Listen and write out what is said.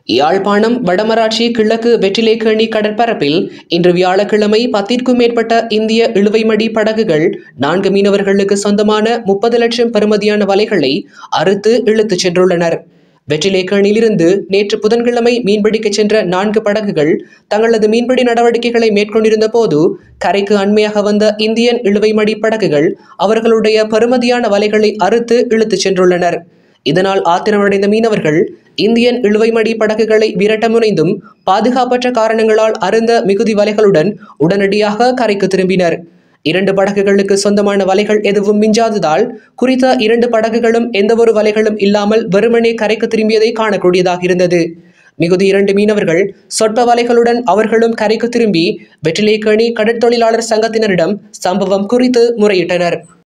யாழ்ப்பாணம் வடமராட்சி கிழக்கு வெற்றிலேக்கேணி கடற்பரப்பில் இன்று வியாழக்கிழமை பத்திற்கும் மேற்பட்ட இந்திய இழுவைமடி படகுகள் நான்கு மீனவர்களுக்கு சொந்தமான முப்பது லட்சம் பெறுமதியான வலைகளை அறுத்து இழுத்துச் சென்றுள்ளனர் வெற்றிலேக்கேணியிலிருந்து நேற்று புதன்கிழமை மீன்பிடிக்கச் சென்ற நான்கு படகுகள் தங்களது மீன்பிடி நடவடிக்கைகளை மேற்கொண்டிருந்த போது கரைக்கு அண்மையாக வந்த இந்தியன் இழுவைமடி படகுகள் அவர்களுடைய பெறுமதியான வலைகளை அறுத்து இழுத்துச் சென்றுள்ளனர் இதனால் ஆத்திரமடைந்த மீனவர்கள் இந்தியன் இழுவைமடி படகுகளை விரட்ட முனைந்தும் பாதுகாப்பற்ற காரணங்களால் அருந்த மிகுதி வலைகளுடன் உடனடியாக கரைக்கு திரும்பினர் இரண்டு படகுகளுக்கு சொந்தமான வலைகள் எதுவும் மிஞ்சாததால் குறித்த இரண்டு படகுகளும் எந்தவொரு வலைகளும் இல்லாமல் வெறுமனே கரைக்கு திரும்பியதை காணக்கூடியதாக இருந்தது மிகுதி இரண்டு மீனவர்கள் சொற்ப வலைகளுடன் அவர்களும் கரைக்கு திரும்பி வெற்றிலேக்கணி கடற்தொழிலாளர் சங்கத்தினரிடம் சம்பவம் குறித்து முறையிட்டனர்